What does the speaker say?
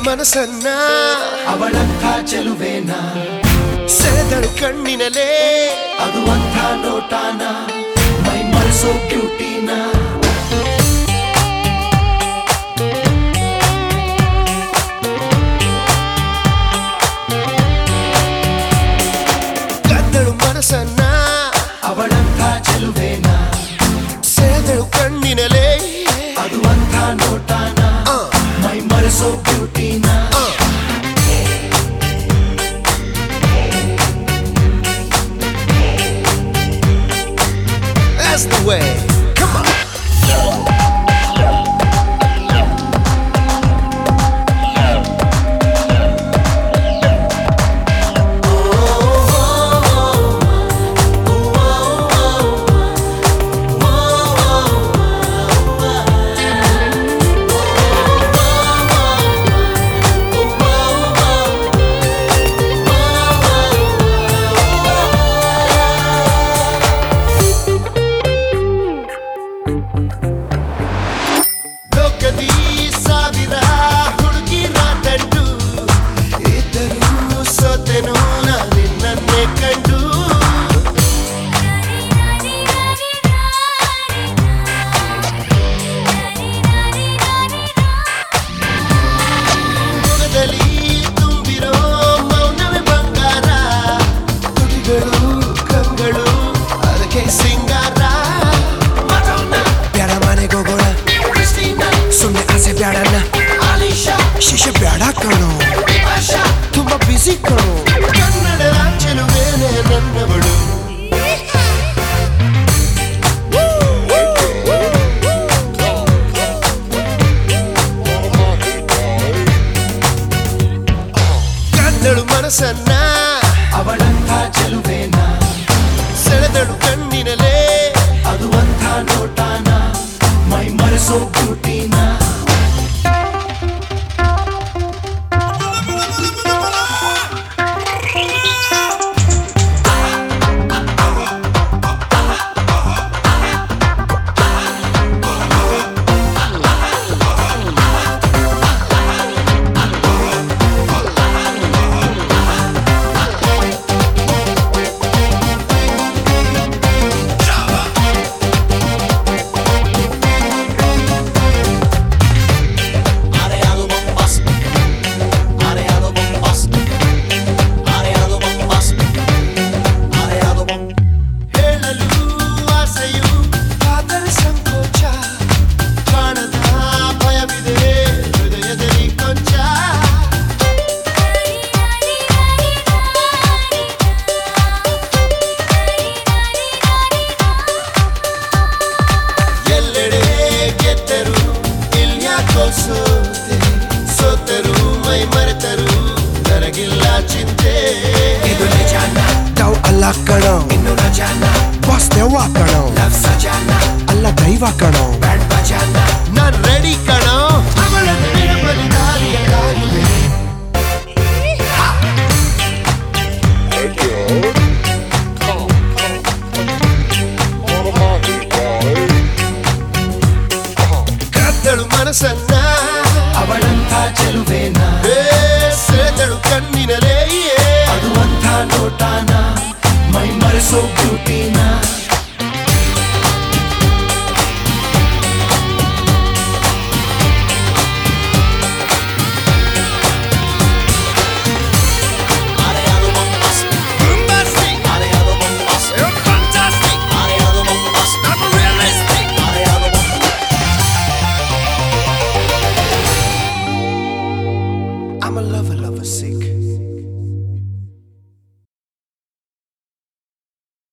ಮನಸ್ಸನ್ನ ಅವಳಂಥ ಚೆಲುವೇನ ಸೆಳೆದಳು ಕಣ್ಣಿನಲೇ ಅದು ಅಂಥ ನೋಟಾನ ಮೈ ಮರೆಸೋ ಬ್ಯೂಟಿನ ಕದ್ದಳು ಮನಸ್ಸನ್ನ ಅವಳಂಥ ಚೆಲುವೇನ ಸೆಳೆದಳು ಕಣ್ಣಿನಲೇ ಅದು ಅಂಥ ನೋಟಾನ ಆ, ಮೈ ಮರೆಸೋ ಬ್ಯೂಟಿನ ಆ. That's the way. Come on. ಲೋಕದಿ ಸಾವಿರ ಹುಡುಗಿರ ದಂಡು ಇದ್ದರೂ ಸೋತೆನು ನಾ ನಿನ್ನನ್ನೇ ಕಂಡು ಮೊಗದಲ್ಲಿ ತುಂಬಿರೋ ಮೌನವೇ ಬಂಗಾರ ತುಟಿಗಳು ಕಂಗಳು ಅದಕ್ಕೆ ಸಿಂಗಾರ ಬ್ಯಾಡ ಮನೆಗೆ ಹೋಗೋಣ ಸುಮ್ಮನೆ ಆಸೆ ಬ್ಯಾಡಣ್ಣ ಶಿಶೆ ಬ್ಯಾಡ ಕಣೋ ತುಂಬಾ ಬಿಸಿ ಕಣೋ ಕನ್ನಡ ಚೆಲುವೇನೆ ನನ್ನವಳು ಕನ್ನಳು ಮನಸ್ಸನ್ನ ಅವಳಂಥ ಚೆಲುವೇನ ಸೆಳೆದಳು ಕಣ್ಣಿನಲೇ ಅದು ಅಂಥ ನೋಟಾನ ಮೈ ಮರೆಸೋ ಬ್ಯೂಟಿನ Areado bombas Areado bombas Areado bombas Areado bombas ಹೇಳಲು ಆಸೆಯು ಆದರೆ ಸಂಕೋಚ ಕಾಣದ ಭಯವಿದೆ ಹೃದಯದಲ್ಲಿ ಕೊಂಚ ಎಲ್ಲೆಡೆ ಗೆದ್ದರು ಇಲ್ಯಾಕೋ ಸೋತೆ ಸೋತರು ಮೈ ಮರೆತರು ನನಗಿಲ್ಲ ಚಿಂತೆ ಇದು ನಿಜಾನ ತಾವ್ ಅಲ್ಲ ಕಣೋ ಇನ್ನು ರಜಾನ ಬಾಸ್ ದೆವ್ವ ಕಣೋ ಲವ್ ಸಜಾನ ಅಲ್ಲ ದೈವ ಕಣೋ ಬ್ಯಾಂಡ್ ಬಜಾನ ನಾನ್ ರೆಡಿ ಕಣೋ ಅವಳನ್ನು ಬಲಿದಾರಿಯ ಕಾಯುವೆ ಕದ್ದಳು ಮನಸ್ಸನ್ನ ಅವಳಂಥ ಚೆಲುವೇನ ಏ, ಸೆಳೆದಳು ಕಣ್ಣಿನಲೇ ಅದು ಅಂಥ ನೋಟಾನ ಮೈ ಮರೆಸೋ ಬ್ಯೂಟಿನ